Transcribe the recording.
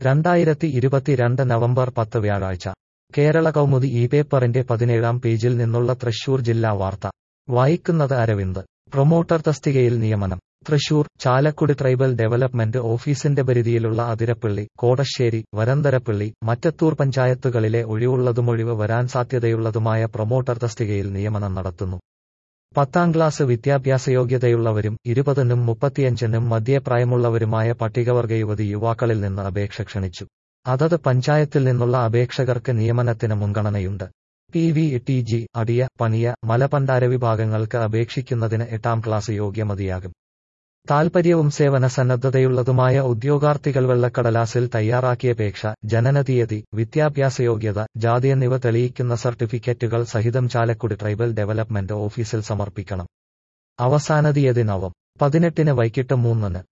രണ്ടായിരത്തി ഇരുപത്തിരണ്ട് നവംബർ പത്ത് വ്യാഴാഴ്ച കേരള കൗമുദി ഈ പേപ്പറിന്റെ പതിനേഴാം പേജിൽ നിന്നുള്ള തൃശൂർ ജില്ലാ വാർത്ത വായിക്കുന്നത് അരവിന്ദ് പ്രൊമോട്ടർ തസ്തികയിൽ നിയമനം തൃശൂർ ചാലക്കുടി ട്രൈബൽ ഡെവലപ്മെന്റ് ഓഫീസിന്റെ പരിധിയിലുള്ള അതിരപ്പള്ളി കോടശ്ശേരി വരന്തരപ്പള്ളി മറ്റത്തൂർ പഞ്ചായത്തുകളിലെ ഒഴിവുള്ളതുമൊഴിവ് വരാൻ സാധ്യതയുള്ളതുമായ പ്രൊമോട്ടർ തസ്തികയിൽ നിയമനം നടത്തുന്നു പത്താം ക്ലാസ് വിദ്യാഭ്യാസ യോഗ്യതയുള്ളവരും ഇരുപതിനും മുപ്പത്തിയഞ്ചിനും മധ്യപ്രായമുള്ളവരുമായ പട്ടികവർഗ യുവതി യുവാക്കളിൽ നിന്ന് അപേക്ഷ ക്ഷണിച്ചു അതത് പഞ്ചായത്തിൽ നിന്നുള്ള അപേക്ഷകർക്ക് നിയമനത്തിന് മുൻഗണനയുണ്ട് P V T G Adiya Paniya മലപണ്ടാര വിഭാഗങ്ങൾക്ക് അപേക്ഷിക്കുന്നതിന് എട്ടാം ക്ലാസ് യോഗ്യമതിയാകും താൽപര്യവും സേവന സന്നദ്ധതയുള്ളതുമായ ഉദ്യോഗാർത്ഥികൾ വെള്ളക്കടലാസിൽ തയ്യാറാക്കിയ അപേക്ഷ ജനനതീയതി വിദ്യാഭ്യാസ യോഗ്യത ജാതി എന്നിവ തെളിയിക്കുന്ന സർട്ടിഫിക്കറ്റുകൾ സഹിതം ചാലക്കുടി ട്രൈബൽ ഡെവലപ്മെന്റ് ഓഫീസിൽ സമർപ്പിക്കണം അവസാന തീയതി നവം പതിനെട്ടിന് വൈകിട്ട് മൂന്നിന്